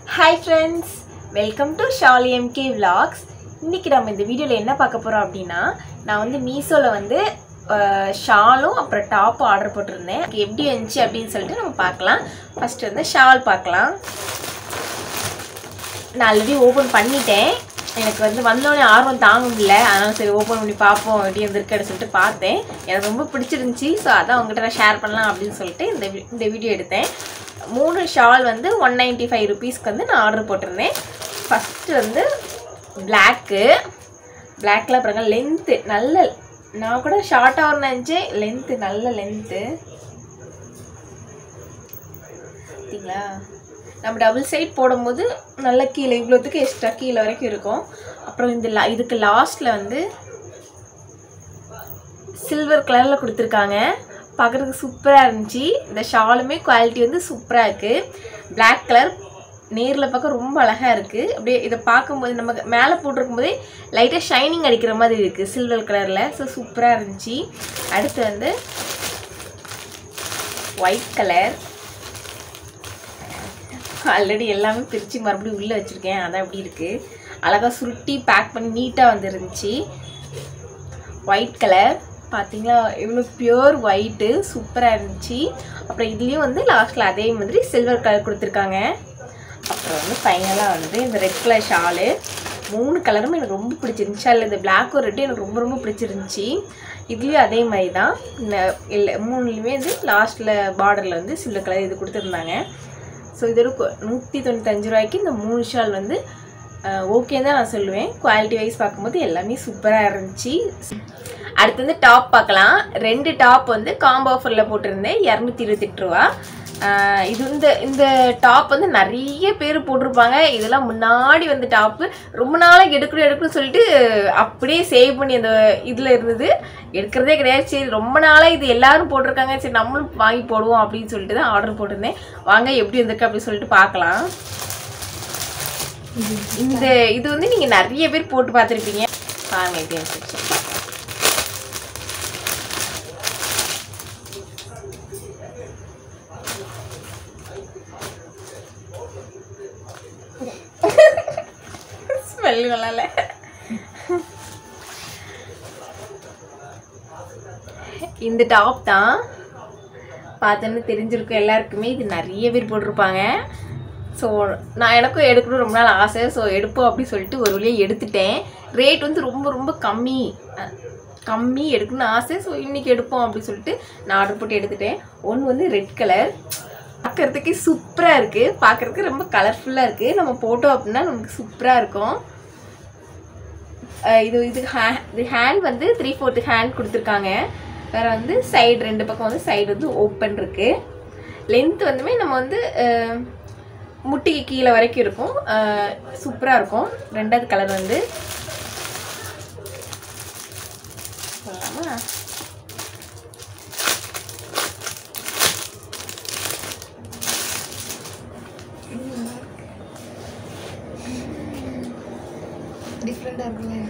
hi friends welcome to Shali MK vlogs இன்றைக்கி நம்ம இந்த வீடியோவில் என்ன பார்க்க போகிறோம் அப்படின்னா நான் வந்து மீஷோவில் வந்து அஹ், ஷாலும் அப்புறம் டாப்பும் ஆர்டர் போட்டிருந்தேன் அது எப்படி இருந்துச்சு அப்படின்னு சொல்லிட்டு நம்ம பார்க்கலாம் ஃபஸ்ட்டு வந்து ஷால் பார்க்கலாம் நான் ஆல்ரெடி ஓப்பன் பண்ணிட்டேன் எனக்கு வந்து வந்தோடனே ஆர்வம் தாங்க முடியல அதனால சரி ஓப்பன் பண்ணி பார்ப்போம் எப்படி வந்திருக்குன்னு சொல்லிட்டு பார்த்தேன் எனக்கு ரொம்ப பிடிச்சிருந்துச்சி ஸோ அதான் உங்கள்கிட்ட நான் ஷேர் பண்ணலாம் அப்படின்னு சொல்லிட்டு இந்த வி- இந்த வீடியோ எடுத்தேன் மூணு ஷால் வந்து ஒன் நைன்ட்டி ஃபைவ் ருபீஸ்க்கு வந்து நான் ஆர்டர் போட்டிருந்தேன் ஃபஸ்ட்டு வந்து பிளாக்கு பிளாக்ல பாருங்க லென்த்து நல்ல நான் கூட ஷார்ட்டாக ஒரு நினச்சேன் லென்த்து நல்ல லென்த்து பார்த்தீங்களா நம்ம டபுள் சைட் போடும்போது நல்ல கீழே இவ்வளோத்துக்கு எக்ஸ்ட்ரா கீழே வரைக்கும் இருக்கும் அப்புறம் இந்த லா இதுக்கு லாஸ்ட்டில் வந்து சில்வர் கலரில் கொடுத்துருக்காங்க பார்க்குறதுக்கு சூப்பராக இருந்துச்சு இந்த ஷாலுமே குவாலிட்டி வந்து சூப்பராக இருக்குது Black கலர் நேரில் பார்க்க ரொம்ப அழகாக இருக்குது அப்படியே இதை பார்க்கும்போது நம்ம மேலே போட்டிருக்கும் போதே லைட்டாக ஷைனிங் அடிக்கிற மாதிரி இருக்குது சில்வர் கலரில் ஸோ சூப்பராக இருந்துச்சு அடுத்து வந்து ஒயிட் கலர் ஆல்ரெடி எல்லாமே பிரித்து மறுபடியும் உள்ளே வச்சுருக்கேன் அதான் அப்படி இருக்குது அழகாக சுருட்டி பேக் பண்ணி நீட்டாக வந்துருந்துச்சு ஒயிட் கலர் பார்த்தீங்களா இவ்வளோ பியூர் ஒயிட்டு சூப்பராக இருந்துச்சு அப்புறம் இதுலேயும் வந்து லாஸ்ட்டில் அதே மாதிரி சில்வர் கலர் கொடுத்துருக்காங்க அப்புறம் வந்து ஃபைனலாக வந்து இந்த ரெட் கலர் ஷாலு மூணு கலரும் எனக்கு ரொம்ப பிடிச்சிருந்துச்சு அதில் இந்த பிளாக்கும் ரெட்டும் எனக்கு ரொம்ப ரொம்ப பிடிச்சிருந்துச்சி இதுலேயும் அதே மாதிரி தான் இந்த இல்லை மூணுலேயுமே வந்து லாஸ்ட்டில் பார்டரில் வந்து சில்வர் கலர் இது கொடுத்துருந்தாங்க ஸோ இது ஒரு கு- நூற்றி தொண்ணூத்தஞ்சு ரூபாய்க்கு இந்த மூணு ஷால் வந்து ஓகே தான் நான் சொல்லுவேன் குவாலிட்டி வைஸ் பார்க்கும்போது எல்லாமே சூப்பராக இருந்துச்சு அடுத்து வந்து டாப் பார்க்கலாம் ரெண்டு டாப் வந்து காம்போ ஆஃபரில் போட்டிருந்தேன் இரநூத்தி இருபத்தெட்டு ரூபா ஆஹ் இது இந்த இந்த டாப் வந்து நிறைய பேர் போட்டிருப்பாங்க இதெல்லாம் முன்னாடி வந்து டாப்பு ரொம்ப நாளைக்கு எடுக்கணும் எடுக்கணும்னு சொல்லிட்டு அப்படியே சேவ் பண்ணி அந்த இதில் இருந்தது எடுக்கிறதே கிடையாது சரி ரொம்ப நாளாக இது எல்லாரும் போட்டிருக்காங்க சரி நம்மளும் வாங்கி போடுவோம் அப்படின்னு சொல்லிட்டு தான் ஆர்டர் போட்டிருந்தேன் வாங்க எப்படி வந்திருக்கு அப்படின்னு சொல்லிட்டு பார்க்கலாம் இந்த இது வந்து நீங்கள் நிறைய பேர் போட்டு பார்த்துருப்பீங்க பாருங்க எப்படி இருந்துச்சு ஸ்மெல் நல்லால இந்த டாப் தான் பார்த்தோன்னு தெரிஞ்சிருக்கும் எல்லாருக்குமே இது நிறைய பேர் போட்டிருப்பாங்க ஸோ நான் எனக்கும் எடுக்கணும் ரொம்ப நாள் ஆசை ஸோ எடுப்போம் அப்படின்னு சொல்லிட்டு ஒரு வழியாக எடுத்துட்டேன் ரேட் வந்து ரொம்ப ரொம்ப கம்மி அஹ், கம்மி எடுக்கணும்னு ஆசை ஸோ இன்றைக்கி எடுப்போம் அப்படின்னு சொல்லிட்டு நான் ஆர்டர் போட்டு எடுத்துட்டேன் ஒன்று வந்து ரெட் கலர் பார்க்கறதுக்கு சூப்பராக இருக்குது பார்க்கறதுக்கு ரொம்ப கலர்ஃபுல்லாக இருக்குது நம்ம போட்டோம் அப்படின்னா நமக்கு சூப்பராக இருக்கும் அஹ் இது இது ஹே இது ஹேண்ட் வந்து த்ரீ ஃபோர்த்து ஹேண்ட் கொடுத்துருக்காங்க வேறு வந்து சைடு ரெண்டு பக்கம் வந்து சைடு வந்து ஓப்பன் இருக்குது லென்த் வந்துமே நம்ம வந்து அஹ், முட்டிக்கு கீழே வரைக்கும் இருக்கும் சூப்பராக இருக்கும் ரெண்டாவது கலர் வந்து சொல்லலாமா டிஃப்ரெண்டாக இருக்குல்ல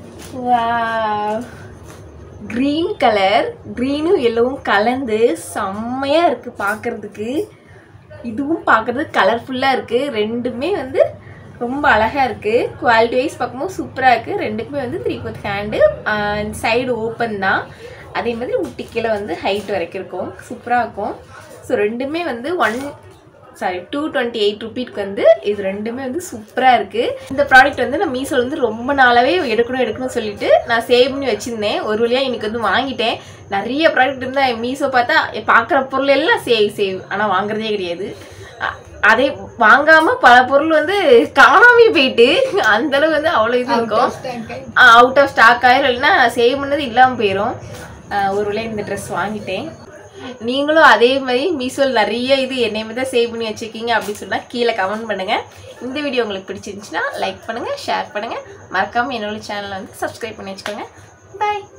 க்ரீன் கலர் க்ரீனும் எல்லோவும் கலந்து செம்மையாக இருக்குது பார்க்குறதுக்கு இதுவும் பார்க்குறதுக்கு கலர்ஃபுல்லாக இருக்குது ரெண்டுமே வந்து ரொம்ப அழகாக இருக்குது குவாலிட்டி வைஸ் பார்க்கும்போது சூப்பராக இருக்குது ரெண்டுக்குமே வந்து three fourth hand side open தான் அதே மாதிரி முட்டி கீழே வந்து ஹைட் வரைக்கும் இருக்கும் சூப்பராக இருக்கும் ஸோ ரெண்டுமே வந்து one sorry two twenty eight ருபீஸ்க்கு வந்து இது ரெண்டுமே வந்து சூப்பராக இருக்குது இந்த ப்ராடக்ட் வந்து நான் மீஷோவில் வந்து ரொம்ப நாளாகவே எடுக்கணும் எடுக்கணும்னு சொல்லிட்டு நான் சேவ் பண்ணி வச்சுருந்தேன் ஒரு வழியாக இன்னைக்கு வந்து வாங்கிட்டேன் நிறைய ப்ராடக்ட் இருந்தால் மீஷோ பார்த்தா பார்க்குற பொருள் எல்லாம் சேவ் சேவ் ஆனால் வாங்குறதே கிடையாது அ- அதே வாங்காமல் பல பொருள் வந்து காணாமே போயிட்டு அந்த அளவு வந்து அவ்வளோ இது இருக்கும் அவுட் ஆஃப் ஸ்டாக் ஆயிரும் இல்லைன்னா சேவ் பண்ணது இல்லாமல் போயிடும் ஒரு வேளை இந்த ட்ரெஸ் வாங்கிட்டேன் நீங்களும் அதே மாதிரி மீஷோவில் நிறைய இது என்னை மாதிரி தான் சேவ் பண்ணி வச்சுருக்கீங்க அப்படின்னு சொன்னால் கீழே கமெண்ட் பண்ணுங்கள் இந்த வீடியோ உங்களுக்கு பிடிச்சிருந்துச்சுன்னா லைக் பண்ணுங்கள் ஷேர் பண்ணுங்கள் மறக்காமல் என்னோட சேனலை வந்து சப்ஸ்கிரைப் பண்ணி வச்சுக்கோங்க பாய்